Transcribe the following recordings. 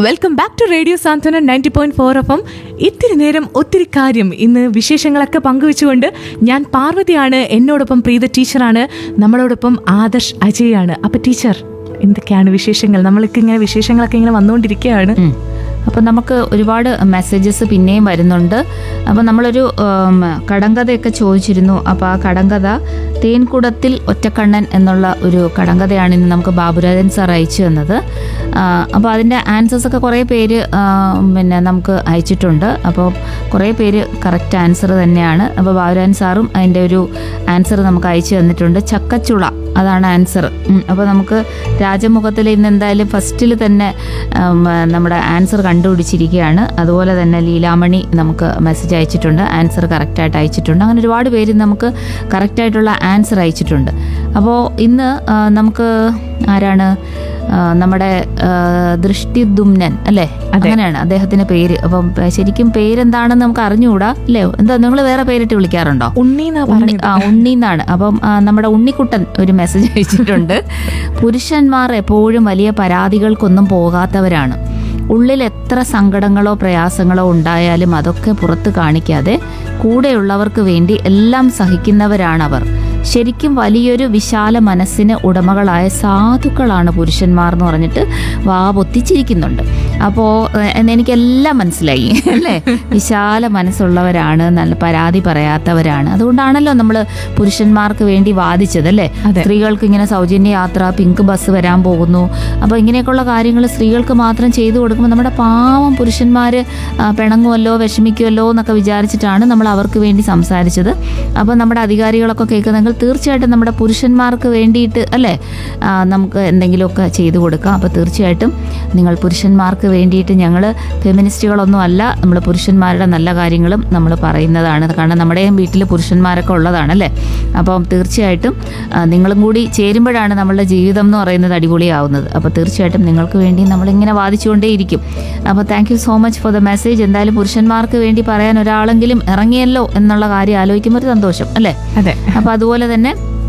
Welcome back to radio Santhwana ninety point four F M ഇത്തിരി നേരം ഒത്തിരി കാര്യം ഇന്ന് വിശേഷങ്ങളൊക്കെ പങ്കുവെച്ചുകൊണ്ട് ഞാൻ പാർവതിയാണ് എന്നോടൊപ്പം പ്രീത ടീച്ചറാണ് നമ്മളോടൊപ്പം ആദർശ് അജയാണ് അപ്പൊ ടീച്ചർ എന്തൊക്കെയാണ് വിശേഷങ്ങൾ നമ്മൾക്ക് ഇങ്ങനെ വിശേഷങ്ങളൊക്കെ ഇങ്ങനെ വന്നുകൊണ്ടിരിക്കുകയാണ് അപ്പോൾ നമുക്ക് ഒരുപാട് മെസ്സേജസ് പിന്നെയും വരുന്നുണ്ട് അപ്പോൾ നമ്മളൊരു ഉം, കടങ്കഥയൊക്കെ ചോദിച്ചിരുന്നു അപ്പോൾ ആ കടങ്കഥ തേൻകുടത്തിൽ ഒറ്റക്കണ്ണൻ എന്നുള്ള ഒരു കടങ്കഥയാണ് ഇന്ന് നമുക്ക് ബാബുരാജൻ സാർ അയച്ചു തന്നത് അപ്പോൾ അതിൻ്റെ ആൻസേഴ്സ് ഒക്കെ കുറേ പേര് ആ, പിന്നെ നമുക്ക് അയച്ചിട്ടുണ്ട് അപ്പോൾ കുറേ പേര് കറക്റ്റ് ആൻസർ തന്നെയാണ് അപ്പോൾ ബാബുരാജൻ സാറും അതിൻ്റെ ഒരു ആൻസർ നമുക്ക് അയച്ചു തന്നിട്ടുണ്ട് ചക്കച്ചുള അതാണ് ആൻസർ അപ്പോൾ നമുക്ക് രാജമുഖത്തിൽ ഇന്ന് എന്തായാലും ഫസ്റ്റിൽ തന്നെ ഉം, നമ്മുടെ ആൻസർ കണ്ടുപിടിച്ചിരിക്കുകയാണ് അതുപോലെ തന്നെ ലീലാമണി നമുക്ക് മെസ്സേജ് അയച്ചിട്ടുണ്ട് ആൻസർ കറക്റ്റായിട്ട് അയച്ചിട്ടുണ്ട് അങ്ങനെ ഒരുപാട് പേര് നമുക്ക് കറക്റ്റായിട്ടുള്ള ആൻസർ അയച്ചിട്ടുണ്ട് അപ്പോൾ ഇന്ന് ആ, നമുക്ക് ആരാണ് ആ, നമ്മുടെ ആ, ദൃഷ്ടിദുമ്നൻ അല്ലേ അങ്ങനെയാണ് അദ്ദേഹത്തിന്റെ പേര് അപ്പം പ- ശരിക്കും പേരെന്താണെന്ന് നമുക്ക് അറിഞ്ഞുകൂടാ അല്ലേ എന്താ നിങ്ങൾ വേറെ പേരിട്ട് വിളിക്കാറുണ്ടോ ഉണ്ണി എന്നാ ഉണ്ണി പറഞ്ഞത് ആ ഉണ്ണി എന്നാണ് അപ്പം ആ, നമ്മുടെ ഉണ്ണിക്കുട്ടൻ ഒരു മെസ്സേജ് അയച്ചിട്ടുണ്ട് പുരുഷന്മാർ എപ്പോഴും വലിയ പരാതികൾക്കൊന്നും പോകാത്തവരാണ് ഉള്ളിൽ എത്ര സങ്കടങ്ങളോ പ്രയാസങ്ങളോ ഉണ്ടായാലും അതൊക്കെ പുറത്ത് കാണിക്കാതെ കൂടെയുള്ളവർക്ക് വേണ്ടി എല്ലാം സഹിക്കുന്നവരാണവർ ശരിക്കും വലിയൊരു വിശാല മനസ്സിന് ഉടമകളായ സാധുക്കളാണ് പുരുഷന്മാർ എന്ന് പറഞ്ഞിട്ട് വാ പൊത്തിച്ചിരിക്കുന്നുണ്ട് അപ്പോൾ എനിക്കെല്ലാം മനസ്സിലായി അല്ലേ വിശാല മനസ്സുള്ളവരാണ് നല്ല പരാതി പറയാത്തവരാണ് അതുകൊണ്ടാണല്ലോ നമ്മൾ പുരുഷന്മാർക്ക് വേണ്ടി വാദിച്ചത് അല്ലേ അതെ. സ്ത്രീകൾക്ക് ഇങ്ങനെ സൗജന്യ യാത്ര പിങ്ക് ബസ് വരാൻ പോകുന്നു അപ്പോൾ ഇങ്ങനെയൊക്കെയുള്ള കാര്യങ്ങൾ സ്ത്രീകൾക്ക് മാത്രം ചെയ്തു കൊടുക്കുമ്പോൾ നമ്മുടെ പാവം പുരുഷന്മാർ പിണങ്ങുമല്ലോ വിഷമിക്കുമല്ലോ എന്നൊക്കെ വിചാരിച്ചിട്ടാണ് നമ്മൾ അവർക്ക് വേണ്ടി സംസാരിച്ചത് അപ്പോൾ നമ്മുടെ അധികാരികളൊക്കെ കേൾക്കുന്നെങ്കിൽ തീർച്ചയായിട്ടും നമ്മുടെ പുരുഷന്മാർക്ക് വേണ്ടിയിട്ട് അല്ലേ ആ, നമുക്ക് എന്തെങ്കിലുമൊക്കെ ചെയ്തു കൊടുക്കാം അപ്പോൾ തീർച്ചയായിട്ടും നിങ്ങൾ പുരുഷന്മാർക്ക് വേണ്ടിയിട്ട് ഞങ്ങൾ ഫെമിനിസ്റ്റുകളൊന്നും അല്ല നമ്മൾ പുരുഷന്മാരുടെ നല്ല കാര്യങ്ങളും നമ്മൾ പറയുന്നതാണ് കാരണം നമ്മുടെയും വീട്ടിൽ പുരുഷന്മാരൊക്കെ ഉള്ളതാണ് അല്ലേ അപ്പം തീർച്ചയായിട്ടും ആ, നിങ്ങളും കൂടി ചേരുമ്പോഴാണ് നമ്മളുടെ ജീവിതം എന്ന് പറയുന്നത് അടിപൊളിയാവുന്നത് അപ്പോൾ തീർച്ചയായിട്ടും നിങ്ങൾക്ക് വേണ്ടി നമ്മളിങ്ങനെ വാദിച്ചുകൊണ്ടേയിരിക്കും അപ്പോൾ thank you so much for the message എന്തായാലും പുരുഷന്മാർക്ക് വേണ്ടി പറയാൻ ഒരാളെങ്കിലും ഇറങ്ങിയല്ലോ എന്നുള്ള കാര്യം ആലോചിക്കുമ്പോൾ ഒരു സന്തോഷം അല്ലേ അതെ അപ്പോൾ അതുപോലെ തന്നെ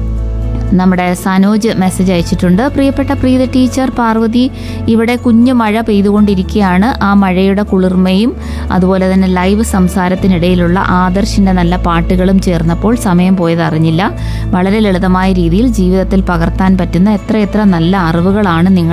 നമ്മുടെ സനോജ് മെസ്സേജ് അയച്ചിട്ടുണ്ട് പ്രിയപ്പെട്ട പ്രീത ടീച്ചർ പാർവതി ഇവിടെ കുഞ്ഞു മഴ പെയ്തുകൊണ്ടിരിക്കുകയാണ് ആ മഴയുടെ കുളിർമയും അതുപോലെ തന്നെ ലൈവ് സംസാരത്തിനിടയിലുള്ള ആദർശിൻ്റെ നല്ല പാട്ടുകളും ചേർന്നപ്പോൾ സമയം പോയത് അറിഞ്ഞില്ല വളരെ ലളിതമായ രീതിയിൽ ജീവിതത്തിൽ പകർത്താൻ പറ്റുന്ന എത്ര എത്ര നല്ല അറിവുകളാണ് നിങ്ങൾ